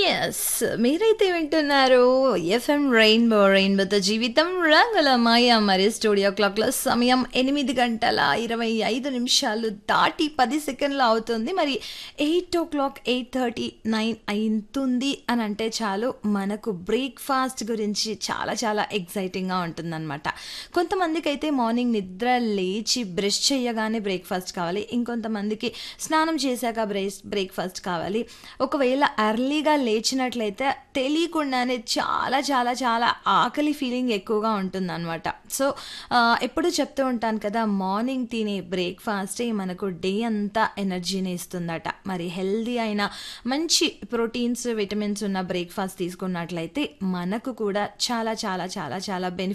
yes మీరైతే వింటున్నారు FM rainbow రెయిన్బోతో జీవితం రంగుల మాయ మరి స్టూడియో క్లాక్లో సమయం ఎనిమిది గంటల ఇరవై ఐదు నిమిషాలు దాటి పది సెకండ్లు అవుతుంది మరి eight o'clock eight thirty nine అవుతుంది అని అంటే చాలు మనకు బ్రేక్ఫాస్ట్ గురించి చాలా చాలా ఎగ్జైటింగ్గా ఉంటుందన్నమాట కొంతమందికి అయితే మార్నింగ్ నిద్ర లేచి బ్రష్ చేయగానే బ్రేక్ఫాస్ట్ కావాలి ఇంకొంతమందికి స్నానం చేశాక బ్రేక్ బ్రేక్ఫాస్ట్ కావాలి ఒకవేళ ఎర్లీగా లేచినట్లయితే తెలియకుండానే చాలా చాలా చాలా ఆకలి ఫీలింగ్ ఎక్కువగా ఉంటుందన్నమాట సో ఎప్పుడు చెప్తూ ఉంటాను కదా మార్నింగ్ తినే బ్రేక్ఫాస్టే మనకు డే అంతా ఎనర్జీని ఇస్తుందట మరి హెల్దీ అయిన మంచి ప్రోటీన్స్ విటమిన్స్ ఉన్న బ్రేక్ఫాస్ట్ తీసుకున్నట్లయితే మనకు కూడా చాలా చాలా చాలా చాలా బెనిఫిట్